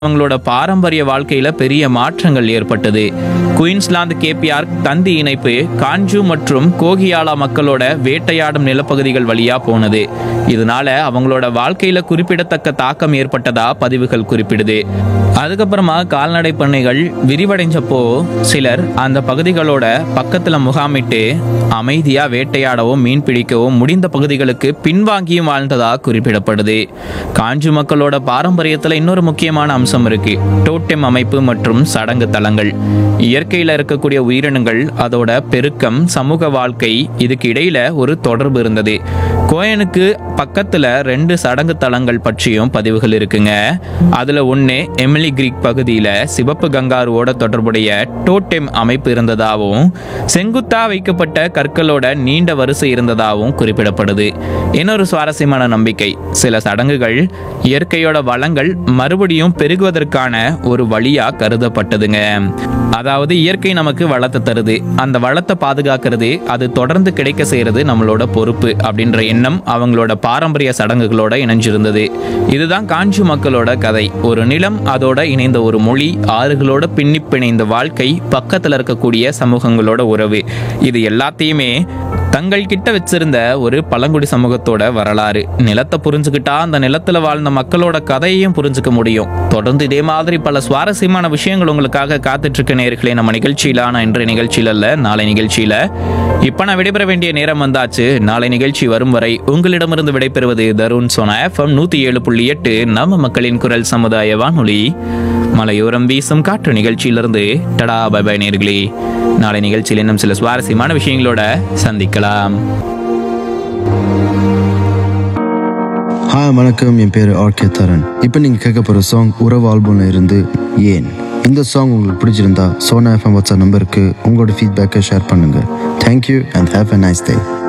அவங்களோட பாரம்பரிய வாழ்க்கையில பெரிய மாற்றங்கள் ஏற்பட்டது குயின்ஸ்லாந்து கேபிஆர் தந்தி இணைப்பு காஞ்சு மற்றும் கோகியாலா மக்களோட வேட்டையாடும் நிலப்பகுதிகள் வழியா போனது இதனால அவங்களோட வாழ்க்கையில குறிப்பிடத்தக்க தாக்கம் ஏற்பட்டதா பதிவுகள் குறிப்பிடுது அதுக்கப்புறமா கால்நடை பண்ணைகள் விரிவடைஞ்சப்போ சிலர் அந்த பகுதிகளோட பக்கத்துல முகாமிட்டு அமைதியா வேட்டையாடவும் மீன் பிடிக்கவும் முடிந்த பகுதிகளுக்கு பின்வாங்கியும் வாழ்ந்ததா குறிப்பிடப்படுது காஞ்சு மக்களோட பாரம்பரியத்துல இன்னொரு முக்கியமான அம்சம் இருக்கு டோட்டெம் அமைப்பு மற்றும் சடங்கு தலங்கள் இயற்கையில இருக்கக்கூடிய உயிரினங்கள் அதோட பெருக்கம் சமூக வாழ்க்கை இதுக்கு இடையில ஒரு தொடர்பு இருந்தது கோயனுக்கு பக்கத்துல ரெண்டு சடங்கு தலங்கள் பற்றியும் பதிவுகள் இருக்குங்க அதுல ஒண்ணு எமிலி கிரீக் பகுதியில சிவப்பு கங்காருவோட தொடர்புடைய டோட்டெம் அமைப்பு இருந்ததாகவும் செங்குத்தா வைக்கப்பட்ட கற்களோட நீண்ட வரிசை இருந்ததாகவும் குறிப்பிடப்படுது இன்னொரு சுவாரஸ்யமான நம்பிக்கை சில சடங்குகள் இயற்கையோட வளங்கள் மறுபடியும் பெருகுவதற்கான ஒரு வழியா கருதப்பட்டதுங்க அதாவது இயற்கை நமக்கு வளத்தை தருது அந்த வளத்தை பாதுகாக்கிறது அது தொடர்ந்து கிடைக்க செய்யறது நம்மளோட பொறுப்பு அப்படின்ற எண்ணம் அவங்களோட பாரம்பரிய சடங்குகளோட இணைஞ்சிருந்தது இதுதான் காஞ்சி மக்களோட கதை ஒரு நிலம் அதோட இணைந்த ஒரு மொழி ஆறுகளோட பின்னி பிணைந்த வாழ்க்கை பக்கத்துல இருக்கக்கூடிய சமூகங்களோட உறவு இது எல்லாத்தையுமே தங்கள் கிட்ட வச்சிருந்த ஒரு பழங்குடி சமூகத்தோட வரலாறு நிலத்தை புரிஞ்சுக்கிட்டா அந்த நிலத்துல வாழ்ந்த மக்களோட கதையையும் புரிஞ்சுக்க முடியும் தொடர்ந்து இதே மாதிரி பல சுவாரஸ்யமான விஷயங்கள் உங்களுக்காக காத்துட்டு இருக்க நேர்களே நம்ம நிகழ்ச்சியில ஆனா இன்றைய நிகழ்ச்சியில இல்ல நாளை நிகழ்ச்சியில இப்ப நான் விடைபெற வேண்டிய நேரம் வந்தாச்சு நாளை நிகழ்ச்சி வரும் வரை உங்களிடமிருந்து விடைபெறுவது தருண் சோனா எஃப்எம் நூத்தி ஏழு புள்ளி எட்டு நம்ம மக்களின் குரல் சமுதாய வானொலி மலையோரம் வீசும் காற்று நிகழ்ச்சியிலிருந்து டடா பை பை நேர்களே நாளை நிகழ்ச்சியில் இன்னும் சில சுவாரஸ்யமான விஷயங்களோட சந்திக்கலாம் ஹாய் வணக்கம் என் பேர் ஆர்கே தரன் இப்போ நீங்கள் கேட்க போகிற சாங் உறவு ஆல்பம்ல இருந்து ஏன் இந்த சாங் உங்களுக்கு பிடிச்சிருந்தா சோனா எஃப்எம் வாட்ஸ்அப் நம்பருக்கு உங்களோட ஃபீட்பேக்கை ஷேர் பண்ணுங்கள் thank you and have a nice day